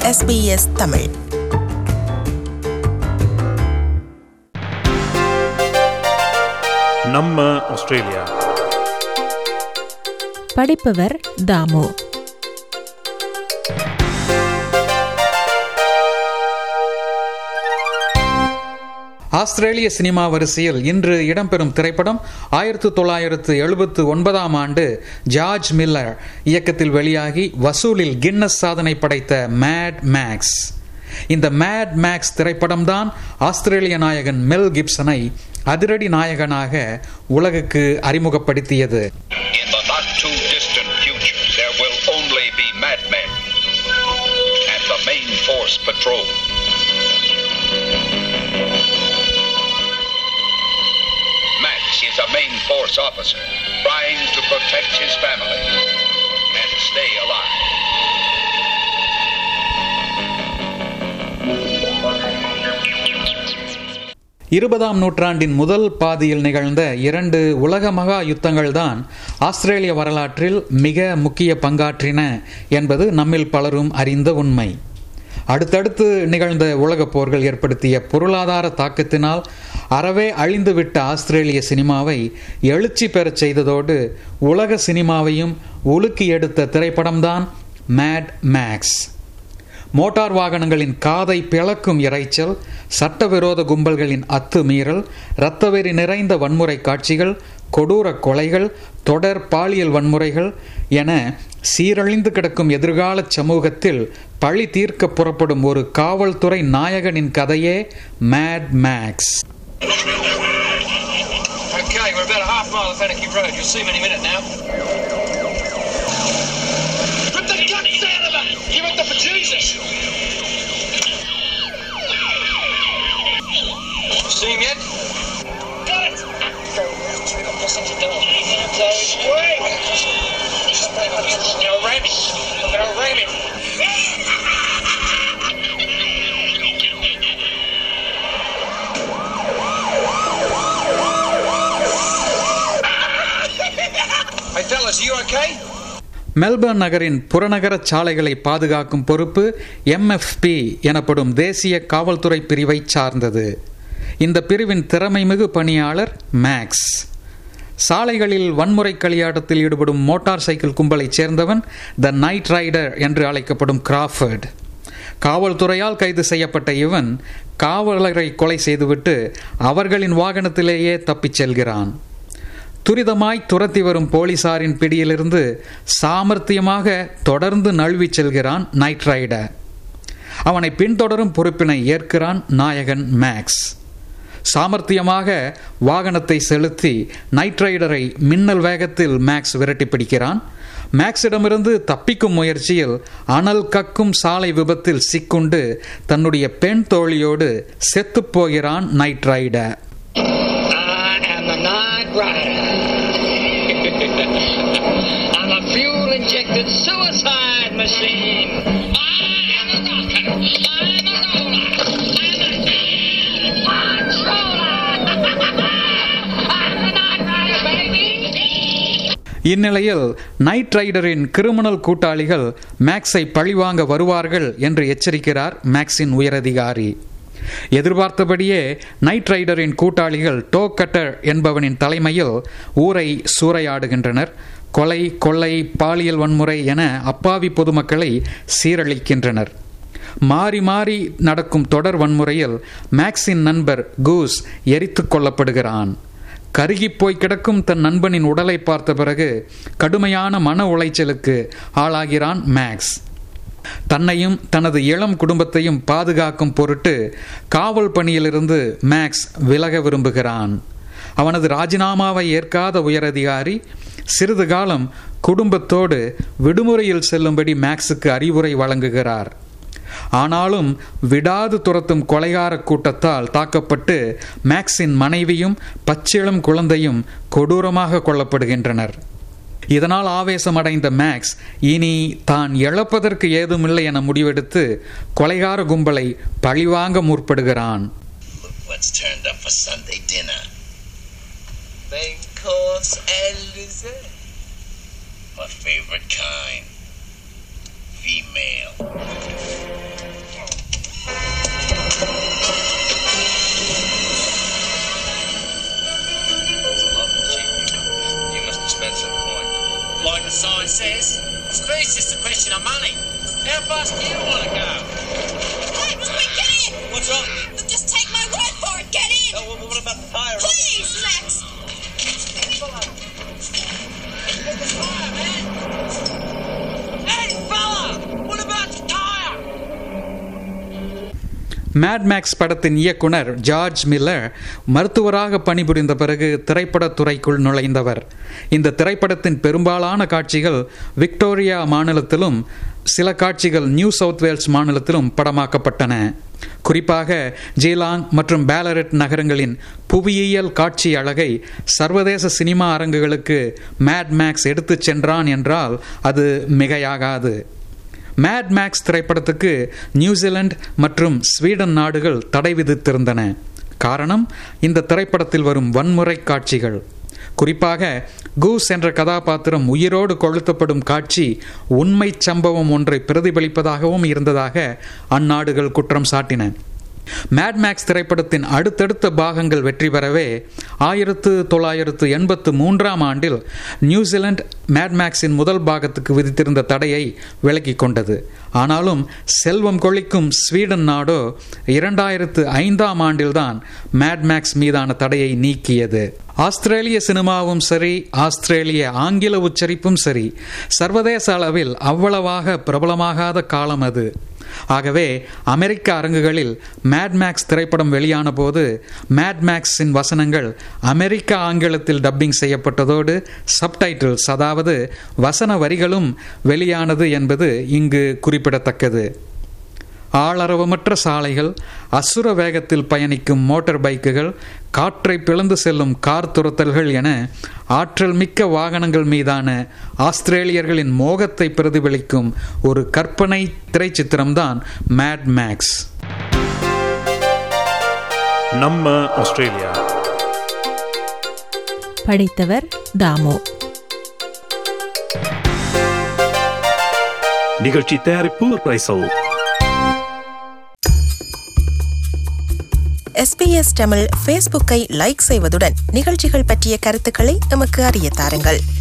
SBS Tamil நம்ம Australia படிப்பவர் தாமு ஆஸ்திரேலிய சினிமா வரிசையில் இன்று இடம்பெறும் திரைப்படம் ஆயிரத்து தொள்ளாயிரத்து எழுபத்து ஒன்பதாம் ஆண்டு ஜார்ஜ் மில்லர் இயக்கத்தில் வெளியாகி வசூலில் கின்னஸ் சாதனை படைத்த மேட் மேக்ஸ் இந்த மேட் மேக்ஸ் திரைப்படம்தான் ஆஸ்திரேலிய நாயகன் மெல் கிப்சனை அதிரடி நாயகனாக உலகுக்கு அறிமுகப்படுத்தியது In the not too distant future, there will only be madmen and the main force patrol. Max is a main force officer trying to protect his family and stay alive. இருபதாம் நூற்றாண்டின் முதல் பாதியில் நிகழ்ந்த இரண்டு உலக மகா யுத்தங்கள்தான் ஆஸ்திரேலிய வரலாற்றில் மிக முக்கிய பங்காற்றின என்பது நம்மில் பலரும் அறிந்த உண்மை அடுத்தடுத்து நிகழ்ந்த உலகப் போர்கள் ஏற்படுத்திய பொருளாதார தாக்கத்தினால் அறவே அழிந்துவிட்ட ஆஸ்திரேலிய சினிமாவை எழுச்சி பெறச் செய்ததோடு உலக சினிமாவையும் உலுக்கி எடுத்த திரைப்படம்தான் மேட் மேக்ஸ் மோட்டார் வாகனங்களின் காதை பிளக்கும் இரைச்சல் சட்டவிரோத கும்பல்களின் அத்துமீறல் இரத்தவெறி நிறைந்த வன்முறை காட்சிகள் கொடூர கொலைகள் தொடர் பாலியல் வன்முறைகள் என சீரழிந்து கிடக்கும் எதிர்கால சமூகத்தில் பழி தீர்க்க புறப்படும் ஒரு காவல்துறை நாயகனின் கதையே Mad Max Okay, we're about a half mile of Fennicky Road. You'll see him any minute now. Rip the guts out of him! Give it the bejesus! See him yet? Got it! We've got this thing to do. So, wait! Now ram him! We're gonna ram him! Hey fellas, are you okay? Melbourne நகரின் புறநகர சாலைகளை பாதுகாக்கும் பொறுப்பு MFP எனப்படும் தேசிய காவல்துறை பிரிவை சார்ந்தது இந்த பிரிவின் திறமைமிகு பணியாளர் மேக்ஸ் சாலைகளில் வன்முறை களியாட்டத்தில் ஈடுபடும் மோட்டார் சைக்கிள் கும்பலைச் சேர்ந்தவன் த நைட் ரைடர் என்று அழைக்கப்படும் கிராஃபர்ட் காவல்துறையால் கைது செய்யப்பட்ட இவன் காவலரை கொலை செய்துவிட்டு அவர்களின் வாகனத்திலேயே தப்பிச் செல்கிறான் துரிதமாய் துரத்தி வரும் போலீசாரின் பிடியிலிருந்து சாமர்த்தியமாக தொடர்ந்து நழுவிச் செல்கிறான் நைட் ரைடர் அவனை பின்தொடரும் பொறுப்பினை ஏற்கிறான் நாயகன் மேக்ஸ் சாமர்த்தியமாக வாகனத்தை செலுத்தி நைட் ரைடரை மின்னல் வேகத்தில் மேக்ஸ் விரட்டி பிடிக்கிறான் மேக்ஸிடமிருந்து தப்பிக்கும் முயற்சியில் அனல் கக்கும் சாலை விபத்தில் சிக்குண்டு தன்னுடைய பெண் தோழியோடு செத்துப் போகிறான் Night Rider I am the Night Rider. I'm a fuel injected suicide machine. I am a rocker. I'm a roller. I'm a controller. I'm the Night Rider, baby. இந்நிலையில் நைட் ரைடரின் கிரிமினல் கூட்டாளிகள் மேக்ஸை பழிவாங்க வருவார்கள் என்று எச்சரிக்கிறார் மேக்ஸின் உயரதிகாரி எதிர்பார்த்தபடியே நைட் ரைடரின் கூட்டாளிகள் டோ கட்டர் என்பவனின் தலைமையில் ஊரை சூறையாடுகின்றனர் கொலை கொள்ளை பாலியல் வன்முறை என அப்பாவி பொதுமக்களை சீரழிக்கின்றனர் மாறி மாறி நடக்கும் தொடர் வன்முறையில் மேக்ஸின் நண்பர் கூஸ் எரித்துக் கொல்லப்படுகிறான் கருகிப் போய் கிடக்கும் தன் நண்பனின் உடலை பார்த்த பிறகு கடுமையான மன உளைச்சலுக்கு ஆளாகிறான் மேக்ஸ் தன்னையும் தனது இளம் குடும்பத்தையும் பாதுகாக்கும் பொருட்டு காவல் பணியிலிருந்து மேக்ஸ் விலக விரும்புகிறான் அவனது ராஜினாமாவை ஏற்காத உயரதிகாரி சிறிது காலம் குடும்பத்தோடு விடுமுறையில் செல்லும்படி மேக்ஸுக்கு அறிவுரை வழங்குகிறார் ஆனாலும் விடாது துரத்தும் கொலைகார கூட்டத்தால் தாக்கப்பட்டு மேக்ஸின் மனைவியும் பச்சிளம் குழந்தையும் கொடூரமாக கொல்லப்படுகின்றனர் இதனால் ஆவேசமடைந்த மேக்ஸ் இனி தான் இழப்பதற்கு ஏதுமில்லை என முடிவெடுத்து கொலைகார கும்பலை பழிவாங்க முற்படுகிறான் Look what's turned up for Sunday dinner. Main course and dessert. My favorite kind. Female. fast do you want to go? Max, quick, get in! What's wrong? Look, just take my word for it. Get in! Oh, what about the tire? Please, Max! Hey, fella! What about the tire? Mad Max படத்தின் இயக்குனர் George Miller மருத்துவராக பணிபுரிந்த பிறகு திரைப்படத் துறைக்குள் நுழைந்தவர் இந்த திரைப்படத்தின் பெரும்பாலான காட்சிகள் விக்டோரியா மாநிலத்திலும் சில காட்சிகள் நியூ சவுத் வேல்ஸ் மாநிலத்திலும் படமாக்கப்பட்டன குறிப்பாக ஜீலாங் மற்றும் பேலரெட் நகரங்களின் புவியியல் காட்சி அழகை சர்வதேச சினிமா அரங்குகளுக்கு மேட் மேக்ஸ் எடுத்துச் சென்றான் என்றால் அது மிகையாகாது மேட் மேக்ஸ் திரைப்படத்துக்கு நியூசிலாந்து மற்றும் ஸ்வீடன் நாடுகள் தடை விதித்திருந்தன காரணம் இந்த திரைப்படத்தில் வரும் வன்முறை காட்சிகள் குறிப்பாக கூஸ் என்ற கதாபாத்திரம் உயிரோடு கொளுத்தப்படும் காட்சி உண்மை சம்பவம் ஒன்றை பிரதிபலிப்பதாகவும் இருந்ததாக அந்நாடுகள் குற்றம் சாட்டின மேட் மேக்ஸ் திரைப்படத்தின் அடுத்தடுத்த பாகங்கள் வெற்றி பெறவே ஆயிரத்து தொள்ளாயிரத்து எண்பத்து மூன்றாம் ஆண்டில் நியூசிலாந்து மேட் மேக்ஸின் முதல் பாகத்துக்கு விதித்திருந்த தடையை விலக்கிக் கொண்டது ஆனாலும் செல்வம் கொழிக்கும் ஸ்வீடன் நாடோ இரண்டாயிரத்து ஐந்தாம் ஆண்டில்தான் மேட் மேக்ஸ் மீதான தடையை நீக்கியது ஆஸ்திரேலிய சினிமாவும் சரி ஆஸ்திரேலிய ஆங்கில உச்சரிப்பும் சரி சர்வதேச அளவில் அவ்வளவாக பிரபலமாகாத காலம் அது ஆகவே அமெரிக்க அரங்குகளில் மேட் மேக்ஸ் திரைப்படம் வெளியான போது மேட் மேக்ஸின் வசனங்கள் அமெரிக்க ஆங்கிலத்தில் டப்பிங் செய்யப்பட்டதோடு சப்டைட்டில்ஸ் அதாவது வசன வரிகளும் வெளியானது என்பது இங்கு குறிப்பிடத்தக்கது ஆளரவமற்ற சாலைகள் அசுர வேகத்தில் பயணிக்கும் மோட்டார் பைக்குகள் காற்றை பிளந்து செல்லும் கார் துரத்தல்கள் என ஆற்றல் மிக்க வாகனங்கள் மீதான ஆஸ்திரேலியர்களின் மோகத்தை பிரதிபலிக்கும் ஒரு கற்பனை திரைச்சித்திரம்தான் மேட் மேக்ஸ் நம்ம ஆஸ்திரேலியா படித்தவர் தாமு நிகழ்ச்சி தயாரிப்பு ரைசல் எஸ்பிஎஸ் தமிழ் ஃபேஸ்புக்கை லைக் செய்வதுடன் நிகழ்ச்சிகள் பற்றிய கருத்துக்களை எமக்கு அறிய தாருங்கள்